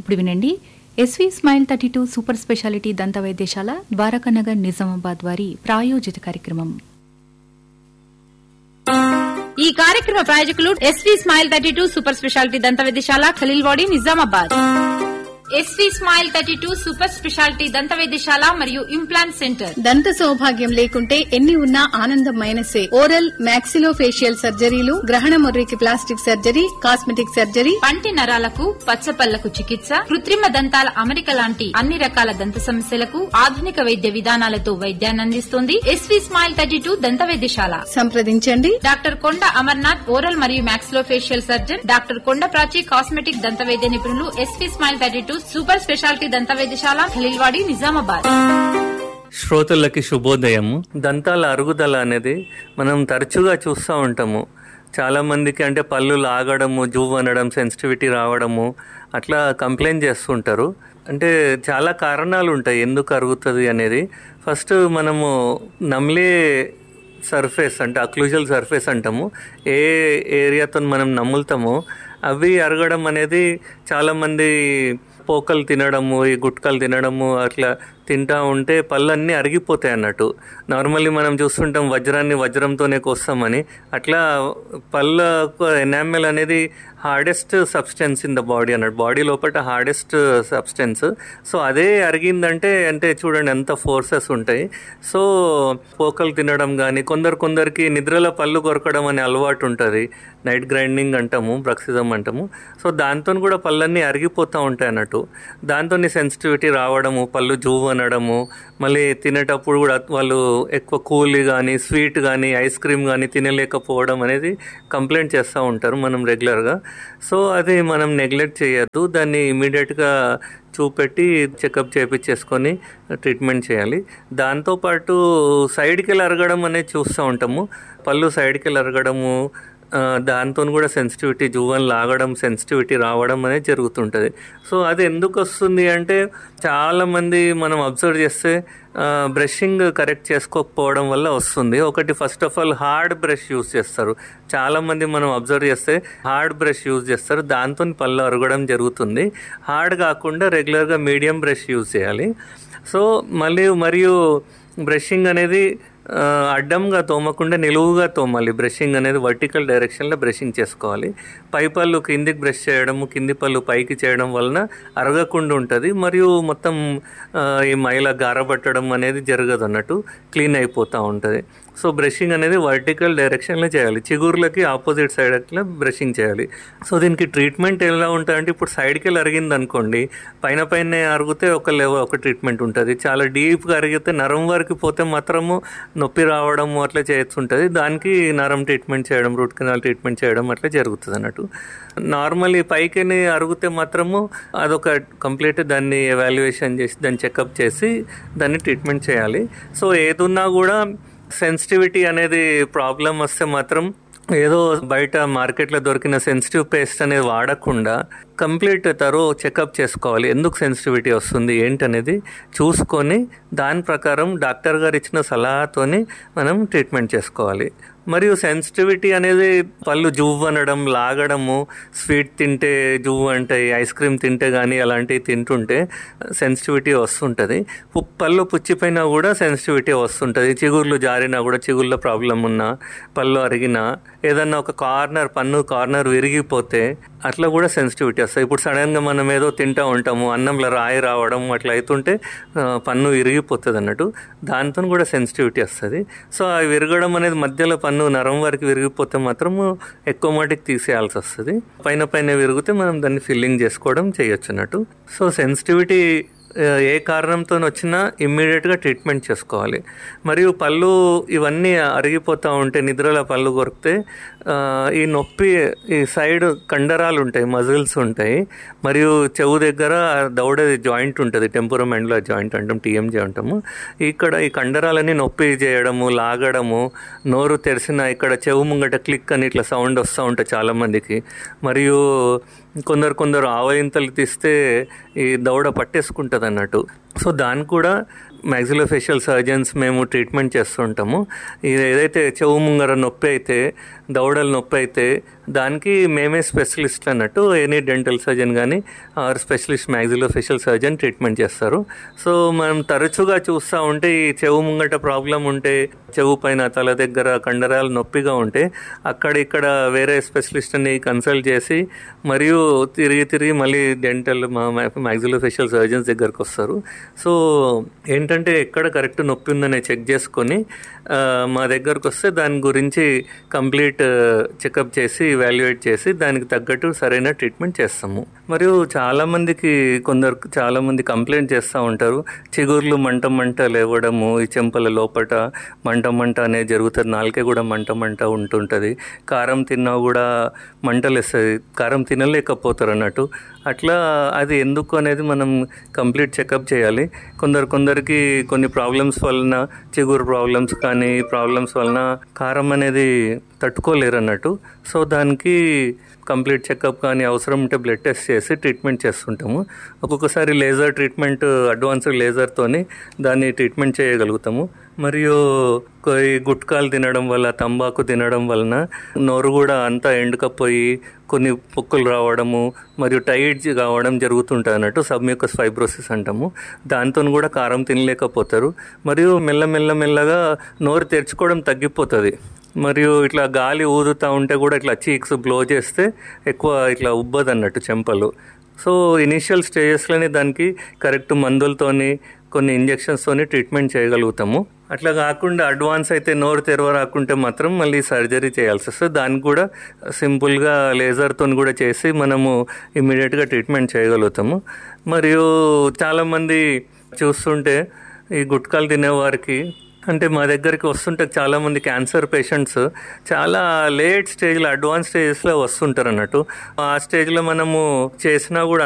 ఇప్పుడు వినండి SV smile thirty two super speciality దంత వైద్యశాల ద్వారకానగర్ నిజామాబాద్ వారి ప్రాయోజిత కార్యక్రమం ఈ కార్యక్రమ ప్రాయోజకులు SV smile thirty two super speciality దంత వైద్యశాల Khaleelwadi Nizamabad SV smile thirty two super speciality దంత వైద్యశాల మరియు ఇంప్లాంట్ సెంటర్ దంత సౌభాగ్యం లేకుంటే ఎన్ని ఉన్నా ఆనందం మైనసే ఓరల్ మాక్సిలో ఫేషియల్ సర్జరీలు గ్రహణ ముర్రికి ప్లాస్టిక్ సర్జరీ కాస్మెటిక్ సర్జరీ పంటి నరాలకు పచ్చపళ్లకు చికిత్స కృత్రిమ దంతాల అమరిక లాంటి అన్ని రకాల దంత సమస్యలకు ఆధునిక వైద్య విధానాలతో వైద్యాన్ని అందిస్తోంది ఎస్వి స్మైల్ థర్టీ టూ దంత వైద్యశాల సంప్రదించండి డాక్టర్ కొండ అమర్నాథ్ ఓరల్ మరియు మాక్సిలో ఫేషియల్ సర్జన్ డాక్టర్ కొండ ప్రాచి కాస్మెటిక్ దంత వైద్య నిపుణులు SV smile thirty two super speciality దంత వైద్యశాల ఖలీల్వాడి నిజామాబాద్ శ్రోతలకి శుభోదయము దంతాల అరుగుదల అనేది మనం తరచుగా చూస్తూ ఉంటాము చాలా మందికి అంటే పళ్ళు లాగడము జూవ్ అనడం సెన్సిటివిటీ రావడము అట్లా కంప్లైంట్ చేస్తుంటారు అంటే చాలా కారణాలు ఉంటాయి ఎందుకు అరుగుతుంది అనేది ఫస్ట్ మనము నమ్లే సర్ఫేస్ అంటే అక్లూజల్ సర్ఫేస్ అంటాము ఏ ఏరియాతో మనం నమ్ములుతామో అవి అరగడం అనేది చాలామంది పోకలు తినడము ఈ గుట్కలు తినడము అట్లా తింటా ఉంటే పళ్ళన్నీ అరిగిపోతాయి అన్నట్టు నార్మల్లీ మనం చూస్తుంటాం వజ్రాన్ని వజ్రంతోనే కోస్తామని అట్లా పళ్ళ ఎనామెల్ అనేది hardest substance in the body అన్నట్టు బాడీ లోపల హార్డెస్ట్ సబ్స్టెన్స్ సో అదే అరిగిందంటే అంటే చూడండి ఎంత ఫోర్సెస్ ఉంటాయి సో పోకలు తినడం కానీ కొందరు కొందరికి నిద్రలో పళ్ళు కొరకడం అనే అలవాటు ఉంటుంది నైట్ గ్రైండింగ్ అంటాము బ్రక్సిజం అంటాము సో దాంతో కూడా పళ్ళన్నీ అరిగిపోతూ ఉంటాయి అన్నట్టు దాంతో సెన్సిటివిటీ రావడము పళ్ళు జూవ్ అనడము మళ్ళీ తినేటప్పుడు కూడా వాళ్ళు ఎక్కువ కూల్ కానీ స్వీట్ కానీ ఐస్ క్రీమ్ కానీ తినలేకపోవడం అనేది కంప్లైంట్ చేస్తూ ఉంటారు మనం రెగ్యులర్గా సో అది మనం నెగ్లెక్ట్ చేయొద్దు దాన్ని ఇమీడియట్గా చూపెట్టి చెకప్ చేయించేసుకొని ట్రీట్మెంట్ చేయాలి దాంతోపాటు సైడ్కి వెళ్ళి అరగడం అనేది చూస్తూ ఉంటాము పళ్ళు సైడ్కి వెళ్ళి అరగడము దాంతో కూడా సెన్సిటివిటీ జువన్ లాగడం సెన్సిటివిటీ రావడం అనేది జరుగుతుంటుంది సో అది ఎందుకు వస్తుంది అంటే చాలామంది మనం అబ్జర్వ్ చేస్తే బ్రషింగ్ కరెక్ట్ చేసుకోకపోవడం వల్ల వస్తుంది ఒకటి first of all hard brush use చేస్తారు చాలామంది మనం అబ్జర్వ్ చేస్తే హార్డ్ బ్రష్ యూజ్ చేస్తారు దాంతో పళ్ళు అరగడం జరుగుతుంది హార్డ్ కాకుండా రెగ్యులర్గా మీడియం బ్రష్ యూజ్ చేయాలి సో మళ్ళీ మరియు బ్రషింగ్ అనేది అడ్డంగా తోమకుండా నిలువుగా తోమాలి బ్రషింగ్ అనేది వర్టికల్ డైరెక్షన్లో బ్రషింగ్ చేసుకోవాలి పై పళ్ళు కిందికి బ్రష్ చేయడము కింది పళ్ళు పైకి చేయడం వలన అరగకుండా ఉంటుంది మరియు మొత్తం ఈ మైల గారబట్టడం అనేది జరగదు అన్నట్టు క్లీన్ అయిపోతూ ఉంటుంది సో బ్రషింగ్ అనేది వర్టికల్ డైరెక్షన్లో చేయాలి చిగుర్లకి ఆపోజిట్ సైడ్ అట్లా బ్రషింగ్ చేయాలి సో దీనికి ట్రీట్మెంట్ ఎలా ఉంటుందంటే ఇప్పుడు సైడ్కి వెళ్ళి అరిగింది అనుకోండి పైన పైన అరిగితే ఒక లెవెల్ ఒక ట్రీట్మెంట్ ఉంటుంది చాలా డీప్గా అరిగితే నరం వరకు పోతే మాత్రము నొప్పి రావడం అట్లా చేస్తుంటుంది దానికి నరం ట్రీట్మెంట్ చేయడం రూట్ కెనాల్ ట్రీట్మెంట్ చేయడం అట్లా జరుగుతుంది అన్నట్టు నార్మల్లీ పైకి అరిగితే మాత్రము అదొక కంప్లీట్ దాన్ని ఎవాల్యుయేషన్ చేసి దాన్ని చెకప్ చేసి దాన్ని ట్రీట్మెంట్ చేయాలి సో ఏదున్నా కూడా సెన్సిటివిటీ అనేది ప్రాబ్లం వస్తే మాత్రం ఏదో బయట మార్కెట్లో దొరికిన సెన్సిటివ్ పేస్ట్ అనేది వాడకుండా కంప్లీట్ తరో చెకప్ చేసుకోవాలి ఎందుకు సెన్సిటివిటీ వస్తుంది ఏంటనేది చూసుకొని దాని ప్రకారం డాక్టర్ గారు ఇచ్చిన సలహాతోని మనం ట్రీట్మెంట్ చేసుకోవాలి మరియు సెన్సిటివిటీ అనేది పళ్ళు జువ్వు అనడం లాగడము స్వీట్ తింటే జువ్వు అంటే ఐస్ క్రీమ్ తింటే కానీ అలాంటివి తింటుంటే సెన్సిటివిటీ వస్తుంటుంది పళ్ళు పుచ్చిపోయినా కూడా సెన్సిటివిటీ వస్తుంటుంది చిగుర్లు జారినా కూడా చిగుర్ల ప్రాబ్లం ఉన్నా పళ్ళు అరిగినా ఏదన్నా ఒక కార్నర్ పన్ను కార్నర్ విరిగిపోతే అట్లా కూడా సెన్సిటివిటీ వస్తాయి ఇప్పుడు సడన్గా మనం ఏదో తింటూ ఉంటాము అన్నంలో రాయి రావడం అట్లా అవుతుంటే పన్ను విరిగిపోతుంది అన్నట్టు దాంతో కూడా సెన్సిటివిటీ వస్తుంది సో ఆ విరగడం అనేది మధ్యలో పన్ను నరం వరకు విరిగిపోతే మాత్రము ఎక్కువ మటుకు తీసేయాల్సి వస్తుంది పైన పైన విరిగితే మనం దాన్ని ఫిల్లింగ్ చేసుకోవడం చేయొచ్చు అన్నట్టు సో సెన్సిటివిటీ ఏ కారణంతో వచ్చినా ఇమ్మీడియట్గా ట్రీట్మెంట్ చేసుకోవాలి మరియు పళ్ళు ఇవన్నీ అరిగిపోతూ ఉంటే నిద్రలో పళ్ళు కొరికితే ఈ నొప్పి ఈ సైడ్ కండరాలు ఉంటాయి మజిల్స్ ఉంటాయి మరియు చెవు దగ్గర దౌడ జాయింట్ ఉంటుంది టెంపరమెంట్లో జాయింట్ అంటాం టీఎంజీ అంటాము ఇక్కడ ఈ కండరాలన్నీ నొప్పి చేయడము లాగడము నోరు తెరిసిన ఇక్కడ చెవు ముంగట క్లిక్ అని ఇట్లా సౌండ్ వస్తూ ఉంటాయి చాలామందికి మరియు కొందరు కొందరు ఆవలింతలు తీస్తే ఈ దౌడ పట్టేసుకుంటుంది అన్నట్టు సో దానికి కూడా మ్యాక్సిలోఫేషియల్ సర్జన్స్ మేము ట్రీట్మెంట్ చేస్తుంటాము ఇది ఏదైతే చెవు ముంగర నొప్పి అయితే దవడల నొప్పి అయితే దానికి మేమే స్పెషలిస్ట్ అన్నట్టు ఎనీ డెంటల్ సర్జన్ కానీ our specialist maxillofacial surgeon treatment చేస్తారు సో మనం తరచుగా చూస్తూ ఉంటే ఈ చెవు ముంగట ప్రాబ్లం ఉంటే చెవు పైన తల దగ్గర కండరాలు నొప్పిగా ఉంటే అక్కడ ఇక్కడ వేరే స్పెషలిస్ట్ని కన్సల్ట్ చేసి మరియు తిరిగి తిరిగి మళ్ళీ డెంటల్ మా మ్యాక్సిలో ఫేషియల్ సర్జన్స్ దగ్గరకు వస్తారు సో ఏంటంటే ఎక్కడ కరెక్ట్ నొప్పి ఉందని చెక్ చేసుకొని ఆ, మా దగ్గరకు వస్తే దాని గురించి కంప్లీట్ చెకప్ చేసి ఇవాల్యుయేట్ చేసి దానికి తగ్గట్టు సరైన ట్రీట్మెంట్ చేస్తాము మరియు చాలా మందికి కొందరు చాలా మంది కంప్లైంట్ చేస్తూ ఉంటారు చిగుర్లు మంట మంట లేవడము ఈ చెంపల లోపట మంట మంట అనేది జరుగుతుంది నాలుకే కూడా మంట మంట ఉంటుంటుంది కారం తిన్నా కూడా మంటలు వేస్తుంది కారం తినలేకపోతారు అన్నట్టు అట్లా అది ఎందుకు అనేది మనం కంప్లీట్ చెకప్ చేయాలి కొందరు కొందరికి కొన్ని ప్రాబ్లమ్స్ వలన చిగురు ప్రాబ్లమ్స్ కానీ ప్రాబ్లమ్స్ వలన కారం అనేది తట్టుకోలేరు అన్నట్టు సో దానికి కంప్లీట్ చెకప్ కానీ అవసరం ఉంటే బ్లడ్ టెస్ట్ చేసి ట్రీట్మెంట్ చేస్తుంటాము ఒక్కొక్కసారి లేజర్ ట్రీట్మెంట్ అడ్వాన్స్ లేజర్తోని దాన్ని ట్రీట్మెంట్ చేయగలుగుతాము మరియు కొన్ని గుట్కాలు తినడం వల్ల తంబాకు తినడం వలన నోరు కూడా అంతా ఎండుకపోయి కొన్ని పొక్కులు రావడము మరియు టైట్ కావడం జరుగుతుంటుంది అన్నట్టు సబ్మ్యూకస్ ఫైబ్రోసిస్ అంటాము దాంతో కూడా కారం తినలేకపోతారు మరియు మెల్ల మెల్ల మెల్లగా నోరు తెరుచుకోవడం తగ్గిపోతుంది మరియు ఇట్లా గాలి ఊదుతూ ఉంటే కూడా ఇట్లా చీక్స్ బ్లో చేస్తే ఎక్కువ ఇట్లా ఉబ్బదు అన్నట్టు చెంపలు సో ఇనీషియల్ స్టేజెస్లోనే దానికి కరెక్ట్ మందులతోని కొన్ని ఇంజెక్షన్స్తోని ట్రీట్మెంట్ చేయగలుగుతాము అట్లా కాకుండా అడ్వాన్స్ అయితే నోరు తెరవ రాకుంటే మాత్రం మళ్ళీ సర్జరీ చేయాల్సి వస్తుంది దానికి కూడా సింపుల్గా లేజర్తో కూడా చేసి మనము ఇమీడియట్గా ట్రీట్మెంట్ చేయగలుగుతాము మరియు చాలామంది చూస్తుంటే ఈ గుట్కాలు తినేవారికి అంటే మా దగ్గరికి వస్తుంటే చాలా మంది క్యాన్సర్ పేషెంట్స్ చాలా లేట్ స్టేజ్లో అడ్వాన్స్ స్టేజెస్లో వస్తుంటారు అన్నట్టు ఆ స్టేజ్లో మనము చేసినా కూడా